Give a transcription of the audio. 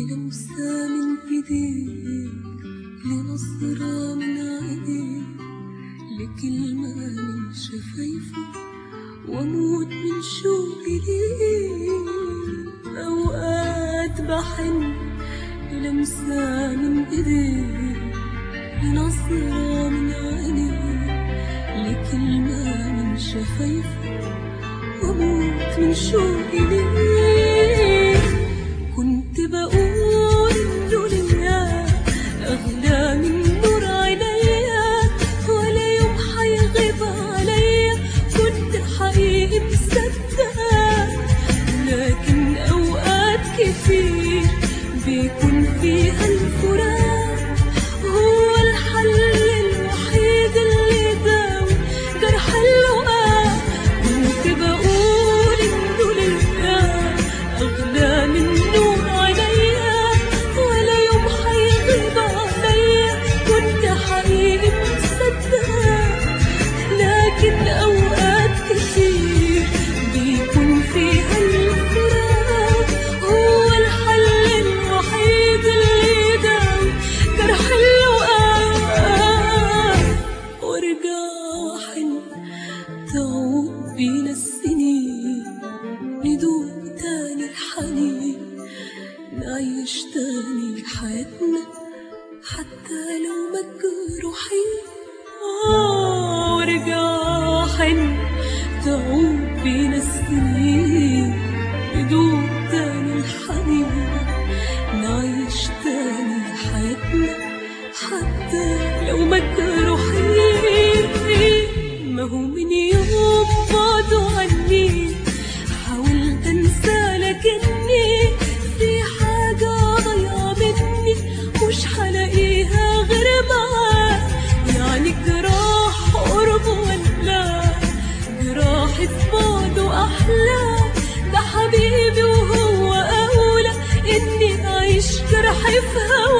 للمسة من ايديك لنظرة من عينيك لكلمة من شفايفك واموت من شوقي ليك اوقات بحن للمسة من ايديك لنظرة من عينيك لكلمة من شفايفك واموت من شوقي ليك كنت بقول انه لله اغلى من نور عينيا ولا يوم حيغيب عليا كنت حقيقي مصدقة لكن اوقات كتير بيكون فيها الفراق هو الحل الوحيد اللي يداوي جرح اللقاء كنت بقول انه لله اغلى من نور عينيا ولا يوم حيغيب عليا كنت حقيقي مصدقة لكن اوقات كتير بيكون فيها الفراق هو الحل الوحيد اللي يداوي جرح اللقاء وارجع حن تعود بينا السنين ندوق تاني الحنين نعيش تاني حياتنا حتى لو مجروحين آه وارجع حن تعود بينا السنين ندوق تاني الحنين نعيش تاني حياتنا حتى لو مجروحين ما هو من يوم بعدوا عني حاولت انسى لكني في حاجة ضايعة مني مش هلاقيها غير معاه يعني جراح قرب ولا جراحي في بعده أحلى ده حبيبي وهو أولى إني أعيش جرحي في هوا